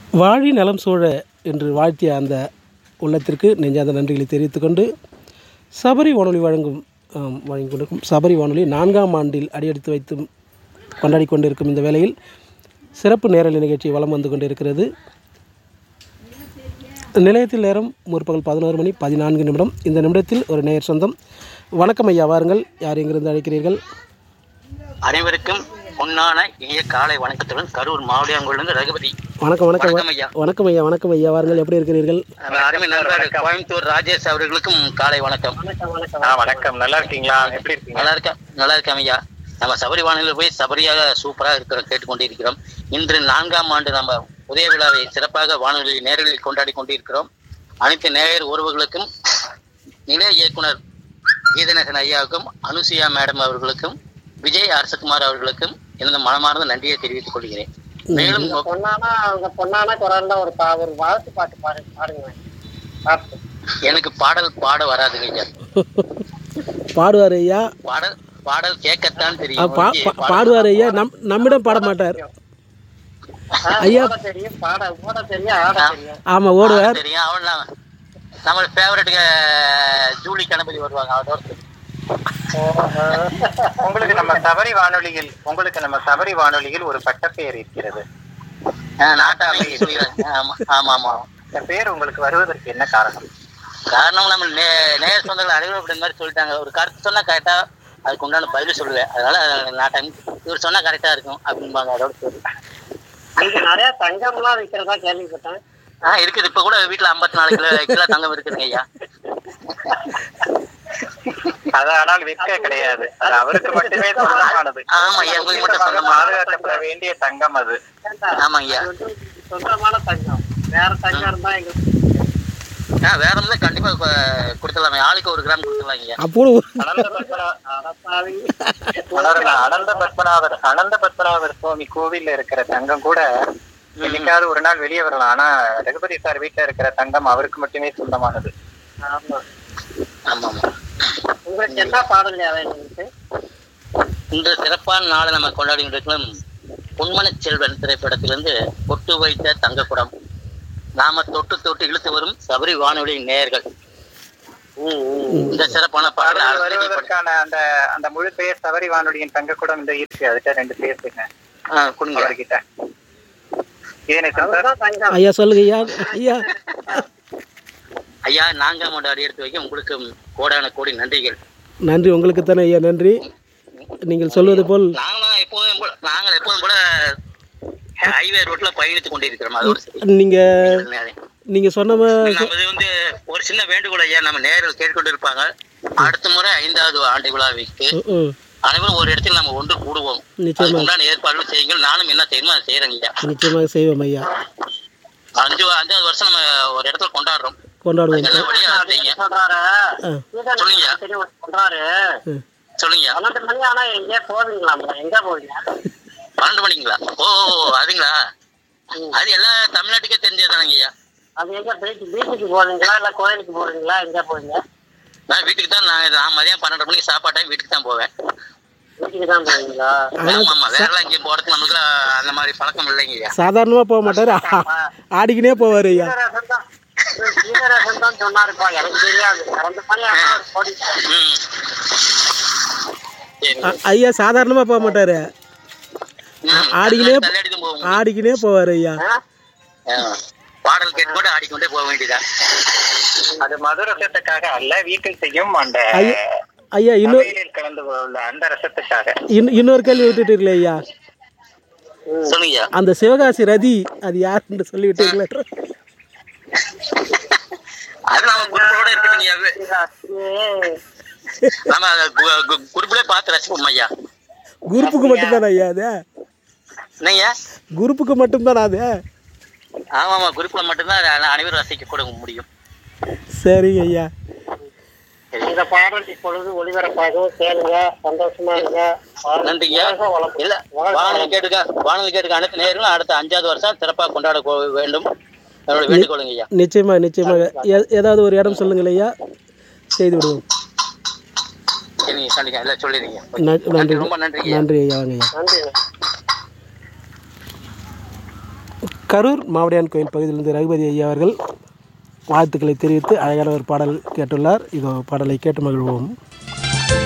வாழி நலம் சூழ என்று வாழ்த்திய அந்த உள்ளத்திற்கு நெஞ்சார்ந்த நன்றிகளை தெரிவித்துக்கொண்டு சபரி வானொலி வழங்கும் ஆம், வழங்கிக் கொண்டிருக்கும் சபரி வானொலி நான்காம் ஆண்டில் அடியெடுத்து வைத்து கொண்டாடி கொண்டிருக்கும் இந்த வேளையில் சிறப்பு நேரலை நிகழ்ச்சி வலம் வந்து கொண்டிருக்கிறது நிலையத்தில் நேரம் முற்பகல் பதினோரு மணி பதினான்கு நிமிடம் இந்த நிமிடத்தில் ஒரு நேயர் சொந்தம் வணக்கம் ஐயா வாருங்கள் யார் எங்கிருந்து அழைக்கிறீர்கள் அனைவருக்கும் பொன்னான இனிய காலை வணக்கத்துடன் கரூர் மாவட்டங்களிலிருந்து ரகுபதி வணக்கம் வணக்கம் வணக்கம் ஐயா வணக்கம் ஐயா வணக்கம் ஐயா வாருங்கள் எப்படி இருக்கிறீர்கள் நம்ம அருமை நண்பர் கோயம்புத்தூர் ராஜேஷ் அவர்களுக்கும் காலை வணக்கம் ஆ வணக்கம் நல்லா இருக்கீங்களா எப்படி இருக்கீங்க நல்லா இருக்கேன் நல்லா இருக்கேன் ஐயா நம்ம சபரி வானிலையில் போய் சபரியாக சூப்பராக இருக்கிறோம் கேட்டுக்கொண்டு இருக்கிறோம் இன்று நான்காம் ஆண்டு நம்ம உதய விழாவை சிறப்பாக வானொலியில் நேரலில் கொண்டாடி கொண்டிருக்கிறோம் அனைத்து நேயர் உறவுகளுக்கும் நிலைய இயக்குனர் கீதநேசன் ஐயாவுக்கும் அனுசுயா மேடம் அவர்களுக்கும் விஜய் அரசகுமார் அவர்களுக்கும் எனது மனமார்ந்த நன்றியை தெரிவித்துக் கொள்கிறேன் மேலும் பொண்ணானா அவங்க பொண்ணானா குரல்ல ஒரு பா ஒரு வாழ்த்து பாட்டு பாடு பாடுங்க பாட்டு எனக்கு பாடல் பாட வராதுங்க ஐயா பாடுவார் ஐயா பாடல் பாடல் கேட்கத்தான் ஆ, தெரியும் பா- ஒழிய பா- பாட- பாடுவார் ஐயா நம் நம்மிடம் பாட மாட்டார் ஆ, ஐயா. ஓட தெரியும் பாட ஓட தெரியும் ஆட தெரியும் ஆமாம் ஓடுவார் ஆட தெரியும் அவன் நம்ம- நம்ம ஃபேவரட்டுக்கு ஜூலி கணபதி வருவாங்க அதோட சரி. உங்களுக்கு நம்ம சபரி வானொலியில் உங்களுக்கு நம்ம சபரி வானொலியில் ஒரு பட்டப்பெயர் இருக்கிறது ஆ, நாட்டாமை சொல்லிடுறேன். ஆமா ஆமா ஆமா இந்த பேர் உங்களுக்கு வருவதற்கு என்ன காரணம் காரணம் நம்ம நே நேர் சொந்தங்கள் அனைவரும் அப்படி இந்த மாதிரி சொல்லிட்டாங்க ஒரு கருத்து சொன்னா கரெக்டா அதுக்கு உண்டான பதில் சொல்லுவேன் அதனால நாட்டாமை இவர் சொன்னா கரெக்டா இருக்கும் அப்படிம்பாங்க அதோட சரி நீங்க நிறைய தங்கம்லாம் விற்கிறதா கேள்விப்பட்டேன் ஆ இருக்குது இப்ப கூட வீட்டுல ஐம்பத்தி நாலு கிலோ கிலோ தங்கம் இருக்குதுங்க ஐயா அது ஆனால் விற்க கிடையாது அது அவருக்கு மட்டுமே சொந்தமானது ஆமா, எங்களுக்கு மட்டும் நிச்சயமாக சொந்தமானது. பாதுகாக்கப்பட வேண்டிய தங்கம் அது ஆமாங்க ஐயா அது வந்து சொந்தமான தங்கம் வேற தங்கம் இருந்தா எங்களுக்கு ஆ வேற இருந்தா கண்டிப்பா கொ- கொடுத்துடலாமே ஆளுக்கு ஒரு கிராம் கொடுத்துடலாம் ஐயா அப்போ அனந்த பத்மநா- அடப்பாவி. அனந்த அனந்த பத்மநாபர் அனந்த பத்மநாபர் சுவாமி கோவில்ல இருக்கிற தங்கம் கூட என்னைக்காவது ஒரு நாள் வெளியே வரலாம் ஆனா ரகுபதி சார் வீட்டுல இருக்கிற தங்கம் அவருக்கு மட்டுமே சொந்தமானது ஆமா ஆமா ஆமா உங்களுக்கு என்ன பாடல் வேணும் உங்களுக்கு இன்று சிறப்பான நாளை நம்ம கொண்டாடி இருக்கிறோம் பொன்மனச் செல்வன் திரைப்படத்திலிருந்து பொட்டு வைத்த தங்கக்குடம் நாம தொட்டு தொட்டு இழுத்து வரும் சபரி வானொலி நேயர்கள் இந்த சிறப்பான பாடல் பாடல் ஆசிரியர் வருவதற்கான அந்த அந்த முழு பெயர் சபரி வானொலியின் தங்கக்கூடம் இந்த இருக்கு அதுகிட்ட ரெண்டு பேசுங்க ஆ, கொடுங்க அவர்கிட்ட இதனை சார் அதுதான் தங்கம் ஐயா சொல்லுங்க ஐயா ஐயா ஐயா நான்காம் ஆண்டு அடி எடுத்து வைக்க உங்களுக்கு கோடான கோடி நன்றிகள் நன்றி உங்களுக்கு தானே ஐயா நன்றி நீங்கள் சொல்வது போல் நாங்களும் எப்போதும் போல நாங்கள் எப்போதும் போல ஹைவே ரோட்ல பயணித்துக் கொண்டிருக்கிறோம் அதோட சரி நீங்கள் நீங்கள் சொன்ன மா- நமது வந்து ஒரு சின்ன வேண்டுகோள் ஐயா நம்ம நேரில் கேட்டுக்கொண்டு இருப்பாங்க அடுத்த முறை ஐந்தாவது ஆண்டு விழாவிற்கு ம், ம் அனைவரும் ஒரு இடத்தில் நம்ம ஒன்று கூடுவோம் நிச்சயமா. அதுக்கு உண்டான ஏற்பாடுகள் செய்யுங்கள் நானும் என்ன செய்யணுமோ அதை செய்யறேங்க ஐயா நிச்சயமாக செய்வோம் ஐயா அஞ்சு அஞ்சாவது வருஷம் நம்ம ஒரு இடத்துல கொண்டாடுறோம் கொண்டாடுவோம் எல்லா வழியா செய்யுங்க சொல்றாரு ஆ சீதன் சொல்லுங்க. தெரியும் சொல்றாரு ம். சொல்லுங்க பன்னெண்டு மணி ஆனா எங்கேயா போவீங்களா எங்க போவீங்க பன்னெண்டு மணிங்களா ஓ ஓ, ஓ, அதுங்களா அது எல்லா தமிழ்நாட்டுக்கே தெரிஞ்சதுதானங்க ஐயா அது எங்க பீச் பீச்சுக்கு போவீங்களா இல்ல கோயிலுக்கு போவீங்களா எங்க போவீங்க நான் வீட்டுக்கு தான் நான் நான் மதியம் பன்னெண்டு மணிக்கு சாப்பாடு time வீட்டுக்கு தான் போவேன் வீட்டுக்கு தான் போவீங்களா ஆமா ஆமா வேற எல்லாம் இங்கேயும் போறதுக்கு நமக்கு அந்த மாதிரி பழக்கம் இல்லைங்க ஐயா சாதாரணமாக போக மாட்டார் ஆடிக்கினே போவார் ஐயா சீதரசன் தான் சீதரசன் தான் சொன்னாருப்பா எனக்கு தெரியாது ரெண்டு மணி ஆனா அவர் போடிட்டாரு. ம் சரி அ- ஐயா சாதாரணமாக போக மாட்டார் ம், ஆடிக்கினே தள்ளாடி தான் போவோம் ஆடிக்கினே போவார் ஐயா ஆ? ஆ. பாடல் கேட்டுக்கொண்டு ஆடிக்கொண்டே போக வேண்டியதா அது மது ரசத்துக்காக அல்ல வீட்டில் செய்யும் அந்த ஐயா ஐயா இன்னொரு சமையலில் கலந்து உள்ள அந்த ரசத்துக்காக இன் இன்னொரு கேள்வி விட்டுட்டீங்களே ஐயா சொல்லுங்க ஐயா அந்த சிவகாசி ரதி அது யாருன்னு சொல்லி விட்டீங்களே அது நம்ம குரூப்போட இருக்கட்டும் ஐயா ஏய், நம்ம குரூப்ல பார்த்து ரசிப்போம் ஐயா குரூப்புக்கு மட்டும்தானே ஐயா அது என்னங்க குரூப்புக்கு மட்டும்தானே அது ஆமா ஆமா குரூப்ல மட்டும்தான் அன- அனைவரும் ரசிக்க கூட முடியும் சரிங்க ஐயா இந்த பாடல் இப்பொழுது ஒளிபரப்பாகும் கேளுங்க சந்தோஷமா இருங்க நன்றிங்க வாழ்க வளமுடன். இல்ல வானொலி கேட்டுக்க வானொலி கேட்டுக்க அனைத்து நேர்களும் அடுத்த அஞ்சாவது வருஷம் சிறப்பாக கொண்டாட கோ- வேண்டும் என்னோட வேண்டுகோளுங்க ஐயா நிச்சயமாக நிச்சயமாக எ- ஏதாவது ஒரு இடம் சொல்லுங்கள் ஐயா செய்து விடுவோம் சரி, நீங்க கண்டிப்பா இல்ல சொல்லிடுங்க ந- நன்றி ரொம்ப நன்றி ஐயா நன்றி ஐயா வாங்க ஐயா நன்றி கரூர் மாவடியான் கோயில் பகுதியிலிருந்து ரகுபதி ஐயா அவர்கள் வாழ்த்துக்களை தெரிவித்து அழகான ஒரு பாடல் கேட்டுள்ளார் இதோ பாடலை கேட்டு மகிழ்வோம்